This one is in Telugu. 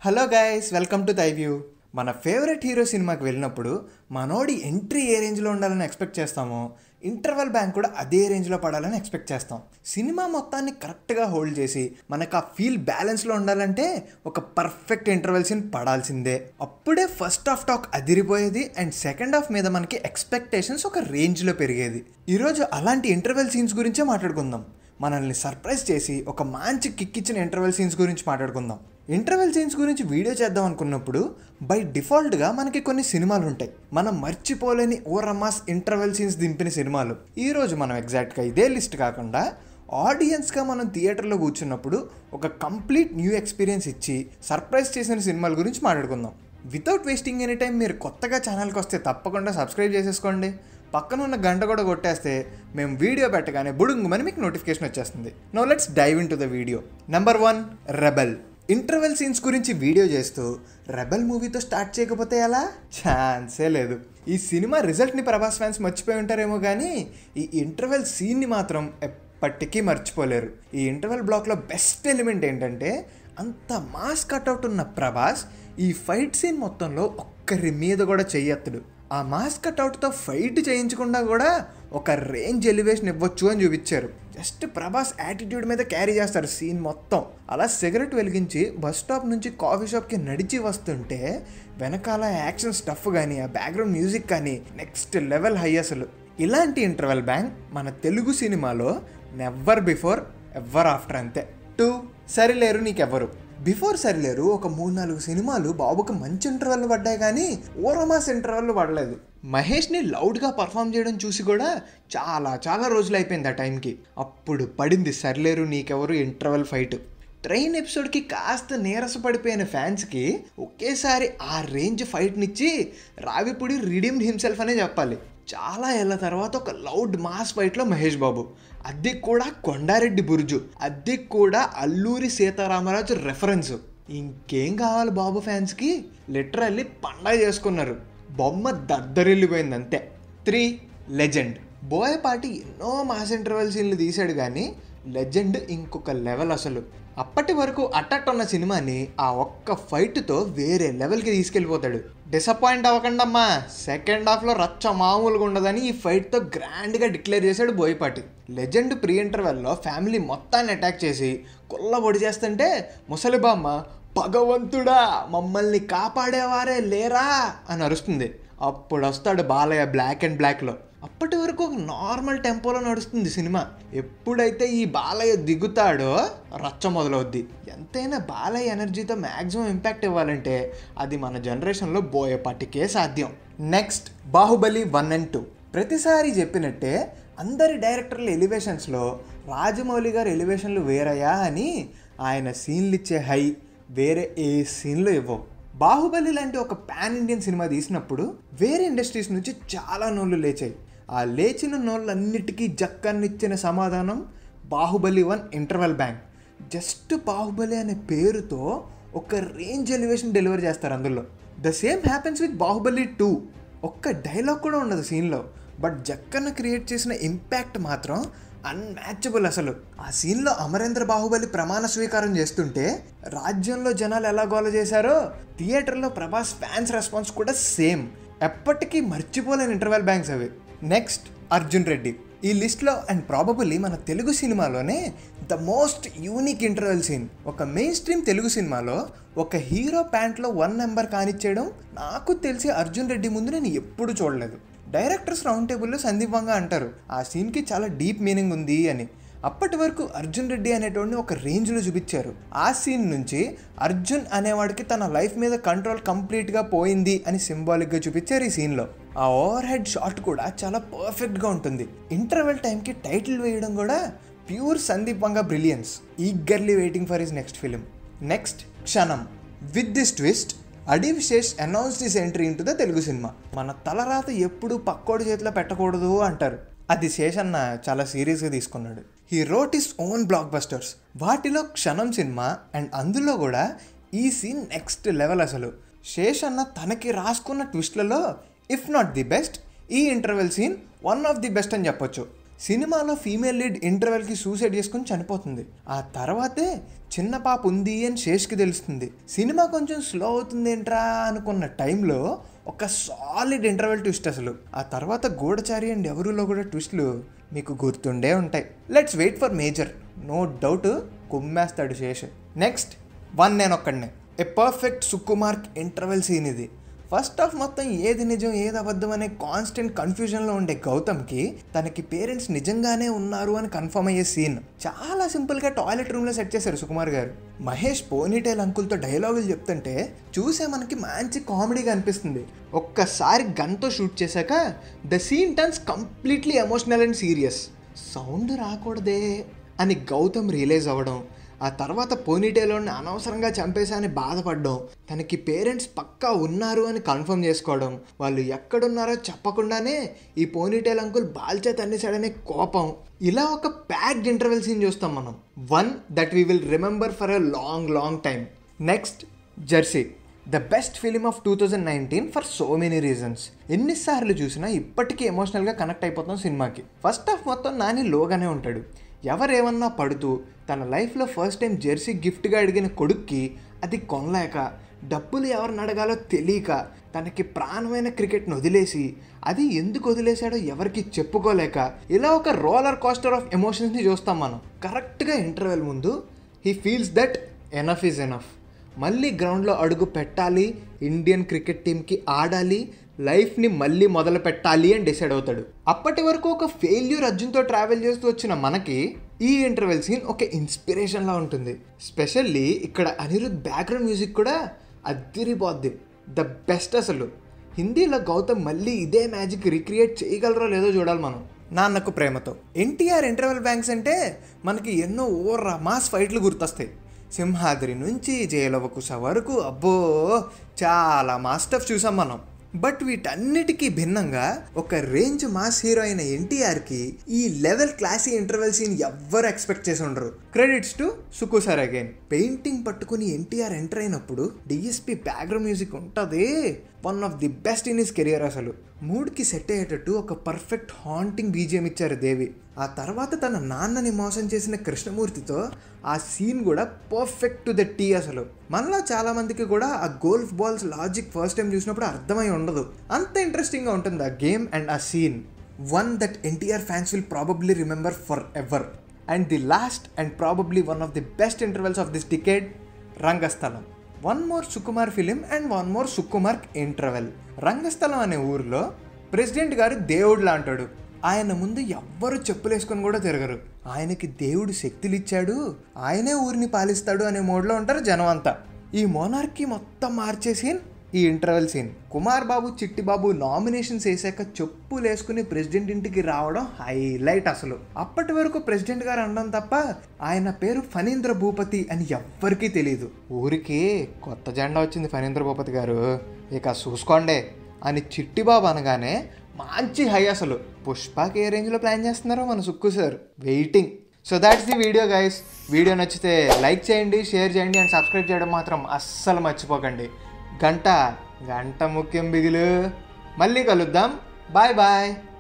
hello guys welcome to view మన ఫేవరెట్ హీరో సినిమాకి వెళ్ళినప్పుడు మనోడి ఎంట్రీ ఏ రేంజ్లో ఉండాలని ఎక్స్పెక్ట్ చేస్తామో ఇంటర్వల్ బ్యాంక్ కూడా అదే రేంజ్లో పడాలని ఎక్స్పెక్ట్ చేస్తాం సినిమా మొత్తాన్ని కరెక్ట్గా హోల్డ్ చేసి మనకు ఆ ఫీల్ బ్యాలెన్స్లో ఉండాలంటే ఒక పర్ఫెక్ట్ ఇంటర్వెల్ సీన్ పడాల్సిందే అప్పుడే ఫస్ట్ హాఫ్ టాక్ అదిరిపోయేది అండ్ సెకండ్ హాఫ్ మీద మనకి ఎక్స్పెక్టేషన్స్ ఒక రేంజ్లో పెరిగేది ఈరోజు అలాంటి ఇంటర్వెల్ సీన్స్ గురించే మాట్లాడుకుందాం మనల్ని సర్ప్రైజ్ చేసి ఒక మంచి కిక్ ఇచ్చిన ఇంటర్వెల్ సీన్స్ గురించి మాట్లాడుకుందాం ఇంటర్వెల్ సీన్స్ గురించి వీడియో చేద్దాం అనుకున్నప్పుడు బై డిఫాల్ట్గా మనకి కొన్ని సినిమాలు ఉంటాయి మనం మర్చిపోలేని ఓ రమాస్ ఇంటర్వెల్ సీన్స్ దింపిన సినిమాలు ఈరోజు మనం ఎగ్జాక్ట్గా ఇదే లిస్ట్ కాకుండా ఆడియన్స్గా మనం థియేటర్లో కూర్చున్నప్పుడు ఒక కంప్లీట్ న్యూ ఎక్స్పీరియన్స్ ఇచ్చి సర్ప్రైజ్ చేసిన సినిమాల గురించి మాట్లాడుకుందాం వితౌట్ వేస్టింగ్ ఎనీ టైం మీరు కొత్తగా ఛానల్కి వస్తే తప్పకుండా సబ్స్క్రైబ్ చేసేసుకోండి పక్కన ఉన్న గంట కూడా కొట్టేస్తే మేము వీడియో పెట్టగానే బుడుంగుమని మీకు నోటిఫికేషన్ వచ్చేస్తుంది no let's dive into the video number one rebel interval scenes గురించి వీడియో చేస్తూ రెబెల్ మూవీతో స్టార్ట్ చేయకపోతే ఎలా ఛాన్సే లేదు ఈ సినిమా రిజల్ట్ని ప్రభాస్ ఫ్యాన్స్ మర్చిపోయి ఉంటారేమో కానీ ఈ ఇంటర్వెల్ సీన్ని మాత్రం ఎప్పటికీ మర్చిపోలేరు ఈ ఇంటర్వెల్ బ్లాక్లో బెస్ట్ ఎలిమెంట్ ఏంటంటే అంత మాస్ కట్అవుట్ ఉన్న ప్రభాస్ ఈ ఫైట్ సీన్ మొత్తంలో ఒక్కరి మీద కూడా చెయ్యెత్తడు ఆ మాస్ కట్అవుట్తో ఫైట్ చేయించకుండా కూడా ఒక రేంజ్ ఎలివేషన్ ఇవ్వచ్చు అని చూపించారు జస్ట్ ప్రభాస్ యాటిట్యూడ్ మీద క్యారీ చేస్తారు సీన్ మొత్తం అలా సిగరెట్ వెలిగించి బస్ స్టాప్ నుంచి కాఫీ షాప్కి నడిచి వస్తుంటే వెనకాల యాక్షన్ స్టఫ్ కానీ ఆ బ్యాక్గ్రౌండ్ మ్యూజిక్ కానీ నెక్స్ట్ లెవెల్ హై అసలు ఇలాంటి ఇంటర్వెల్ బ్యాంక్ మన తెలుగు సినిమాలో నెవర్ బిఫోర్ ఎవర్ ఆఫ్టర్ అంతే టూ సరిలేరు నీకెవ్వరు బిఫోర్ సరిలేరు ఒక మూడు నాలుగు సినిమాలు బాబుకి మంచి ఇంటర్వెల్ పడ్డాయి కానీ ఓరమాస్ ఇంటర్వెల్ పడలేదు మహేష్ని లౌడ్గా పర్ఫామ్ చేయడం చూసి కూడా చాలా చాలా రోజులు అయిపోయింది ఆ టైంకి అప్పుడు పడింది సరిలేరు నీకెవరు ఇంటర్వెల్ ఫైట్ ట్రైన్ ఎపిసోడ్కి కాస్త నీరస పడిపోయిన ఫ్యాన్స్కి ఒకేసారి ఆ రేంజ్ ఫైట్నిచ్చి రావిపూడి రిడీమ్డ్ హిమ్సెల్ఫ్ అనే చెప్పాలి చాలా ఏళ్ళ తర్వాత ఒక లౌడ్ మాస్ ఫైట్లో మహేష్ బాబు అది కూడా కొండారెడ్డి బురుజు అది కూడా అల్లూరి సీతారామరాజు రెఫరెన్స్ ఇంకేం కావాలి బాబు ఫ్యాన్స్కి లిటరల్లీ పండగ చేసుకున్నారు బొమ్మ దద్దరిల్లిపోయింది అంతే త్రీ లెజెండ్ బోయపాటి ఎన్నో మాస్ ఇంటర్వెల్ సీన్లు తీశాడు కానీ లెజెండ్ ఇంకొక లెవెల్ అసలు అప్పటి వరకు అట్టట్ ఉన్న సినిమాని ఆ ఒక్క ఫైట్తో వేరే లెవెల్కి తీసుకెళ్ళిపోతాడు డిసప్పాయింట్ అవ్వకండమ్మా సెకండ్ హాఫ్లో రచ్చ మామూలుగా ఉండదని ఈ ఫైట్తో గ్రాండ్గా డిక్లేర్ చేశాడు బోయపాటి లెజెండ్ ప్రీ ఇంటర్వెల్లో ఫ్యామిలీ మొత్తాన్ని అటాక్ చేసి కుల్ల పొడి చేస్తుంటే ముసలిబామ్మ భగవంతుడా మమ్మల్ని కాపాడేవారే లేరా అని అరుస్తుంది అప్పుడు వస్తాడు బాలయ్య బ్లాక్ అండ్ బ్లాక్లో అప్పటి వరకు ఒక నార్మల్ టెంపోలో నడుస్తుంది సినిమా ఎప్పుడైతే ఈ బాలయ్య దిగుతాడో రచ్చ మొదలవుద్ది ఎంతైనా బాలయ్య ఎనర్జీతో మ్యాక్సిమం ఇంపాక్ట్ ఇవ్వాలంటే అది మన జనరేషన్లో బోయపాటికే సాధ్యం next Baahubali one and two ప్రతిసారి చెప్పినట్టే అందరి డైరెక్టర్ల ఎలివేషన్స్లో రాజమౌళి గారి ఎలివేషన్లు వేరయ్యా అని ఆయన సీన్లు ఇచ్చే హై వేరే ఏ సీన్లో ఇవ్వవు బాహుబలి లాంటి ఒక పాన్ ఇండియన్ సినిమా తీసినప్పుడు వేరే ఇండస్ట్రీస్ నుంచి చాలా నోళ్ళు లేచాయి ఆ లేచిన నోళ్ళన్నిటికీ జక్కన్నిచ్చిన సమాధానం Baahubali one interval bang just Baahubali అనే పేరుతో ఒక రేంజ్ ఎలివేషన్ డెలివరీ చేస్తారు అందులో the same happens with Baahubali two ఒక్క డైలాగ్ కూడా ఉండదు సీన్లో బట్ జక్కన్న క్రియేట్ చేసిన ఇంపాక్ట్ మాత్రం అన్మ్యాచబుల్ అసలు ఆ సీన్లో అమరేంద్ర బాహుబలి ప్రమాణ స్వీకారం చేస్తుంటే రాజ్యంలో జనాలు ఎలా గోల చేశారో థియేటర్లో ప్రభాస్ ఫ్యాన్స్ రెస్పాన్స్ కూడా సేమ్ ఎప్పటికీ మర్చిపోలేని ఇంటర్వెల్ బ్యాంక్స్ అవి నెక్స్ట్ అర్జున్ రెడ్డి ఈ లిస్ట్లో అండ్ ప్రాబబుల్లీ మన తెలుగు సినిమాలోనే the most unique interval scene ఒక మెయిన్ స్ట్రీమ్ తెలుగు సినిమాలో ఒక హీరో ప్యాంట్లో వన్ నెంబర్ కానిచ్చేయడం నాకు తెలిసి అర్జున్ రెడ్డి ముందు నేను ఎప్పుడు చూడలేదు డైరెక్టర్స్ రౌండ్ టేబుల్లో సందీప్ వంగ అంటారు ఆ సీన్కి చాలా డీప్ మీనింగ్ ఉంది అని అప్పటి వరకు అర్జున్ రెడ్డి అనేటోడిని ఒక రేంజ్లో చూపించారు ఆ సీన్ నుంచి అర్జున్ అనేవాడికి తన లైఫ్ మీద కంట్రోల్ కంప్లీట్గా పోయింది అని సింబాలిక్గా చూపించారు ఈ సీన్లో ఆ ఓవర్ హెడ్ షాట్ కూడా చాలా పర్ఫెక్ట్గా ఉంటుంది ఇంటర్వెల్ టైంకి టైటిల్ వేయడం కూడా pure Sandeep Vanga brilliance eagerly waiting for his next film next Kshanam with this twist Adi Vishesh announce this entry into the Telugu సినిమా మన తలరాత ఎప్పుడు పక్కోడి చేతిలో పెట్టకూడదు అంటారు అది శేషన్న చాలా సీరియస్గా తీసుకున్నాడు he wrote his own blockbusters వాటిలో క్షణం సినిమా అండ్ అందులో కూడా ఈ సీన్ నెక్స్ట్ లెవెల్ అసలు శేషన్న తనకి రాసుకున్న ట్విస్ట్లలో ఇఫ్ నాట్ ది బెస్ట్ ఈ interval scene one of the best అని చెప్పొచ్చు సినిమాలో ఫీమేల్ లీడ్ ఇంటర్వెల్కి సూసైడ్ చేసుకుని చనిపోతుంది ఆ తర్వాతే చిన్న పాప ఉంది అని శేష్కి తెలుస్తుంది సినిమా కొంచెం స్లో అవుతుంది ఏంట్రా అనుకున్న టైంలో ఒక సాలిడ్ ఇంటర్వెల్ ట్విస్ట్ అసలు ఆ తర్వాత గూఢచారి అండ్ ఎవరిలో కూడా ట్విస్ట్లు మీకు గుర్తుండే ఉంటాయి let's wait for Major no doubt కుమ్మేస్తాడు శేష్ నెక్స్ట్ వన్ నేను ఒక్కడినే ఏ పర్ఫెక్ట్ సుకుమార్క్ ఇంటర్వెల్ సీన్ ఇది ఫస్ట్ హాఫ్ మొత్తం ఏది నిజం ఏది అబద్ధం అనే కాన్స్టెంట్ కన్ఫ్యూజన్లో ఉండే గౌతమ్కి తనకి పేరెంట్స్ నిజంగానే ఉన్నారు అని కన్ఫర్మ్ అయ్యే సీన్ చాలా సింపుల్గా టాయిలెట్ రూమ్లో సెట్ చేశారు సుకుమార్ గారు మహేష్ పోనీటైల్ అంకుల్తో డైలాగులు చెప్తుంటే చూసే మనకి మంచి కామెడీగా అనిపిస్తుంది ఒక్కసారి గన్తో షూట్ చేశాక the scene turns completely emotional and serious sound రాకూడదే అని గౌతమ్ రియలైజ్ అవ్వడం ఆ తర్వాత పోనీటేలోని అనవసరంగా చంపేశా అని బాధపడడం తనకి పేరెంట్స్ పక్కా ఉన్నారు అని కన్ఫర్మ్ చేసుకోవడం వాళ్ళు ఎక్కడున్నారో చెప్పకుండానే ఈ పోనీటేల్ అంకుల్ బాల్చే తన్నేశాడనే కోపం ఇలా ఒక ప్యాక్డ్ ఇంటర్వెల్ సీన్ చూస్తాం మనం one that we will remember for a long long time next Jersey the best film of two thousand nineteen for so many reasons ఎన్నిసార్లు చూసినా ఇప్పటికీ ఎమోషనల్గా కనెక్ట్ అయిపోతాం సినిమాకి ఫస్ట్ హాఫ్ మొత్తం నాని లోగానే ఉంటాడు ఎవరేమన్నా పడుతూ తన లైఫ్లో ఫస్ట్ టైం జెర్సీ గిఫ్ట్గా అడిగిన కొడుక్కి అది కొనలేక డబ్బులు ఎవరిని అడగాలో తెలియక తనకి ప్రాణమైన క్రికెట్ను వదిలేసి అది ఎందుకు వదిలేశాడో ఎవరికి చెప్పుకోలేక ఇలా ఒక రోలర్ కోస్టర్ ఆఫ్ ఎమోషన్స్ని చూస్తాం మనం కరెక్ట్గా ఇంటర్వెల్ ముందు he feels that enough is enough మళ్ళీ గ్రౌండ్లో అడుగు పెట్టాలి ఇండియన్ క్రికెట్ టీంకి ఆడాలి లైఫ్ని మళ్ళీ మొదలు పెట్టాలి అని డిసైడ్ అవుతాడు అప్పటి వరకు ఒక ఫెయిల్యూర్ అర్జున్తో ట్రావెల్ చేస్తూ వచ్చిన మనకి ఈ ఇంటర్వెల్ సీన్ ఒక ఇన్స్పిరేషన్లా ఉంటుంది స్పెషల్లీ ఇక్కడ అనిరుద్ బ్యాక్గ్రౌండ్ మ్యూజిక్ కూడా అద్దిరిపోద్ది ద బెస్ట్ అసలు హిందీలో గౌతమ్ మళ్ళీ ఇదే మ్యాజిక్ రిక్రియేట్ చేయగలరో లేదో చూడాలి మనం నాన్నకు ప్రేమతో ఎన్టీఆర్ ఇంటర్వెల్ బ్యాంక్స్ అంటే మనకి ఎన్నో ఓర్రా మాస్ ఫైట్లు గుర్తొస్తాయి సింహాద్రి నుంచి జయలవకుశ వరకు అబ్బో చాలా మాస్ స్టఫ్ చూసాం మనం బట్ వీటన్నిటికీ భిన్నంగా ఒక రేంజ్ మాస్ హీరో అయిన ఎన్టీఆర్కి ఈ లెవెల్ క్లాసీ ఇంటర్వెల్ సీన్ ఎవ్వరు ఎక్స్పెక్ట్ చేసి ఉండరు credits to Suku sir again painting పట్టుకుని ఎన్టీఆర్ ఎంటర్ అయినప్పుడు డిఎస్పి బ్యాక్గ్రౌండ్ మ్యూజిక్ ఉంటుంది one of the best in his career అసలు మూడ్కి సెట్ అయ్యేటట్టు ఒక పర్ఫెక్ట్ హాంటింగ్ బీజియం ఇచ్చారు దేవి ఆ తర్వాత తన నాన్నని మోసం చేసిన కృష్ణమూర్తితో ఆ సీన్ కూడా పర్ఫెక్ట్ టు ద టీ అసలు మనలో చాలా మందికి కూడా ఆ golf balls logic first time చూసినప్పుడు అర్థమై ఉండదు అంత ఇంట్రెస్టింగ్గా ఉంటుంది ఆ గేమ్ అండ్ ఆ scene one that NTR fans will probably remember forever and the last and probably one of the best intervals of this decade Rangasthalam one more Sukumar film and one more Sukumar interval Rangasthalam అనే ఊరిలో ప్రెసిడెంట్ గారు దేవుడు లాంటాడు ఆయన ముందు ఎవ్వరు చెప్పులేసుకొని కూడా తిరగరు ఆయనకి దేవుడు శక్తులు ఇచ్చాడు ఆయనే ఊరిని పాలిస్తాడు అనే మోడ్లో ఉంటారు జనం అంతా ఈ మోనార్కి మొత్తం మార్చే సీన్ ఈ ఇంటర్వెల్ సీన్ కుమార్ బాబు చిట్టి బాబు నామినేషన్స్ వేసాక చెప్పులు వేసుకుని ప్రెసిడెంట్ ఇంటికి రావడం హైలైట్ అసలు అప్పటి వరకు ప్రెసిడెంట్ గారు అనడం తప్ప ఆయన పేరు ఫణీంద్ర భూపతి అని ఎవ్వరికీ తెలియదు ఊరికి కొత్త జెండా వచ్చింది ఫణీంద్ర భూపతి గారు ఇక చూసుకోండి అని చిట్టి బాబు అనగానే మంచి హై అసలు పుష్పకి ఏ రేంజ్లో ప్లాన్ చేస్తున్నారో మన Sukku sir waiting so that's the video guys video నచ్చితే లైక్ చేయండి షేర్ చేయండి అండ్ సబ్స్క్రైబ్ చేయడం మాత్రం అస్సలు మర్చిపోకండి గంట గంట ముఖ్యం బిగులు మళ్ళీ కలుద్దాం బాయ్ బాయ్